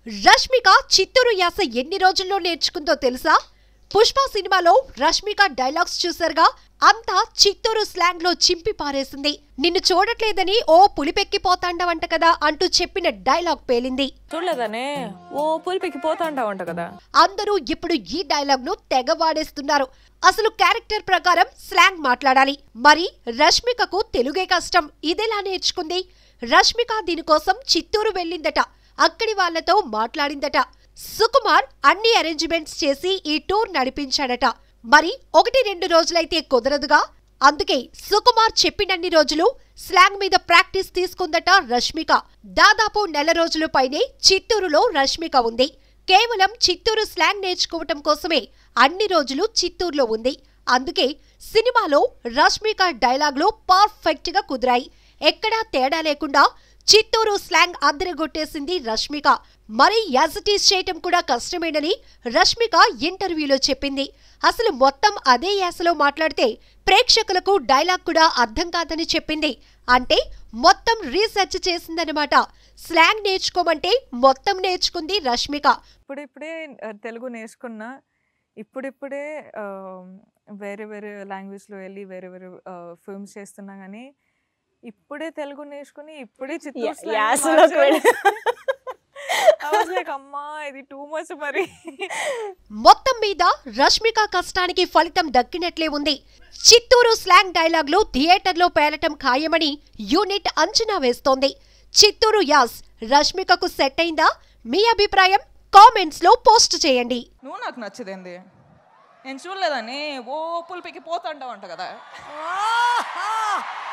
రష్మిక చిత్తూరు యాస ఎన్ని రోజుల్లో నేర్చుకుందో తెలుసా పుష్ప సినిమాలో రష్మిక డైలాగ్స్ చూసారుగా అంతా చిత్తూరు స్లాంగ్ లో చింపి పారేసింది నిన్ను చూడట్లేదని ఓ పులిపెక్కిపోతాండవంట కదా అంటూ చెప్పిన డైలాగ్ పేలింది చూడలేదనే ఓ పులిపికి పోతా ఉంటావంట కదా అందరూ ఇప్పుడు ఈ డైలాగ్ ను తెగ వాడేస్తున్నారు అసలు క్యారెక్టర్ ప్రకారం స్లాంగ్ మాట్లాడాలి మరి రష్మికకు తెలుగే కష్టం ఇదెలా నేర్చుకుంది రష్మిక దీనికోసం చిత్తూరు వెళ్ళిందట అక్కడి వాళ్లతో మాట్లాడిందట సుకుమార్ అన్ని అరేంజ్మెంట్స్ చేసి ఈ టూర్ నడిపించాడట మరి ఒకటి రెండు రోజులైతే కుదరదుగా అందుకే సుకుమార్ చెప్పినన్ని రోజులు స్లాంగ్ మీద ప్రాక్టీస్ తీసుకుందట రష్మిక దాదాపు నెల రోజుల పైనే చిత్తూరులో రష్మిక ఉంది కేవలం చిత్తూరు స్లాంగ్ నేర్చుకోవటం కోసమే అన్ని రోజులు చిత్తూరులో ఉంది అందుకే సినిమాలో రష్మిక డైలాగ్లు పర్ఫెక్ట్ గా కుదిరాయి ఎక్కడా తేడా లేకుండా చిత్తూరు స్లాంగ్ అద్దరగొట్టేసింది రష్మిక మరి యాజిటీస్ చేయటం కూడా కష్టమేనని రష్మిక ఇంటర్వ్యూలో చెప్పింది అసలు మొత్తం అదే యాసలో మాట్లాడితే ప్రేక్షకులకు డైలాగ్ కూడా అర్థం కాదని చెప్పింది అంటే మొత్తం రీసెర్చ్ చేసిందనమాట స్లాంగ్ నేర్చుకోమంటే మొత్తం నేర్చుకుంది రష్మిక ఇప్పుడిప్పుడే ఆ, తెలుగు నేర్చుకున్నా ఇప్పుడిప్పుడే ఆ, వేరే వేరే లాంగ్వేజ్లో వెళ్ళి వేరే వేరే ఫిల్మ్స్ చేస్తున్నా కానీ ఇప్పుడే తెలుగు నేర్చుకుని ఇప్పుడే చిత్తూరు యా- slang యాసలోకి మార్చాలి. వెళ్ళి. I was like, అమ్మా ఇది టూ మచ్ మరి మొత్తం మీద రష్మిక కష్టానికి ఫలితం దక్కినట్లే ఉంది చిత్తూరు స్లాంగ్ డైలాగ్లు థియేటర్లో పేలటం ఖాయమని యూనిట్ అంచనా వేస్తోంది చిత్తూరు యాస్ రష్మికకు సెట్ అయిందా మీ అభిప్రాయం కామెంట్స్ లో పోస్ట్ చేయండి నువ్వు నాకు నచ్చదేంది నేను చూడలేదని ఓ పులిపికి పోతా అంటావంట కదా